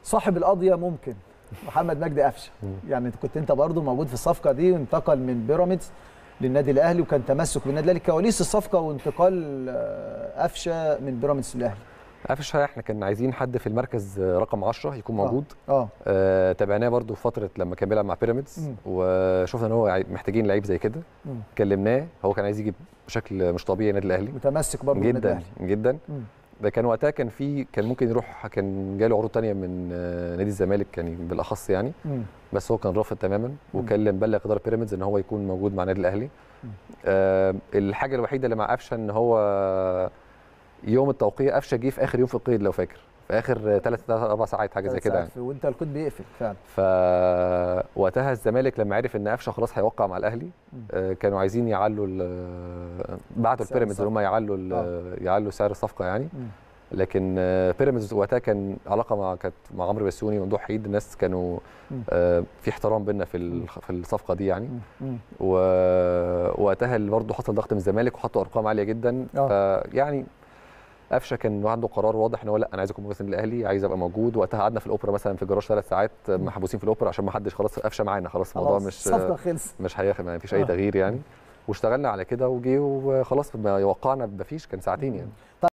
صاحب القضيه ممكن محمد مجدي قفشه يعني كنت انت برضو موجود في الصفقه دي وانتقل من بيراميدز للنادي الاهلي وكان تمسك بالنادي الاهلي كواليس الصفقه وانتقال آه، قفشه من بيراميدز للاهلي قفشه احنا كنا عايزين حد في المركز رقم 10 يكون موجود اه آه تابعناه برضو في فتره لما كان بيلعب مع بيراميدز مم. وشفنا ان هو عاي- محتاجين لعيب زي كده مم. كلمناه هو كان عايز يجي بشكل مش طبيعي النادي الاهلي متمسك برضو بالنادي جدا الاهلي جدا مم. ده كان وقتها كان في كان ممكن يروح كان جاله عروض تانية من آه، نادي الزمالك يعني بالاخص يعني مم. بس هو كان رافض تماما وكلم بلغ اداره بيراميدز ان هو يكون موجود مع النادي الاهلي مم. آه الحاجه الوحيده اللي مع قفشه ان هو يوم التوقيع قفشه جه في اخر يوم في القيد لو فاكر في اخر ثلاث اربع ساعات حاجه زي كده يعني ساعات وانت الكود بيقفل فعلا فوقتها الزمالك لما عرف ان قفشه خلاص هيوقع مع الاهلي مم. آه، كانوا عايزين يعلوا ال- بعتوا سعر البيراميدز ان هم يعلوا ال- يعلوا سعر الصفقه يعني مم. لكن آه، بيراميدز وقتها كان علاقه مع كانت مع عمرو بسيوني وممدوح حيد الناس كانوا مم. آه، في احترام بينا في ال- في الصفقه دي يعني مم. مم. ووقتها اللي برضه حصل ضغط من الزمالك وحطوا ارقام عاليه جدا آه. فيعني قفشه كان عنده قرار واضح ان هو لا انا عايز اكون موجود في الاهلي عايز ابقى موجود وقتها قعدنا في الاوبرا مثلا في الجراج ثلاث ساعات محبوسين في الاوبرا عشان ما حدش خلاص قفشه معانا خلاص الموضوع خلاص، مش الصفقه خلصت مش هياخد ما فيش اي آه. تغيير يعني واشتغلنا على كده وجي وخلاص ما وقعنا ما فيش كان ساعتين يعني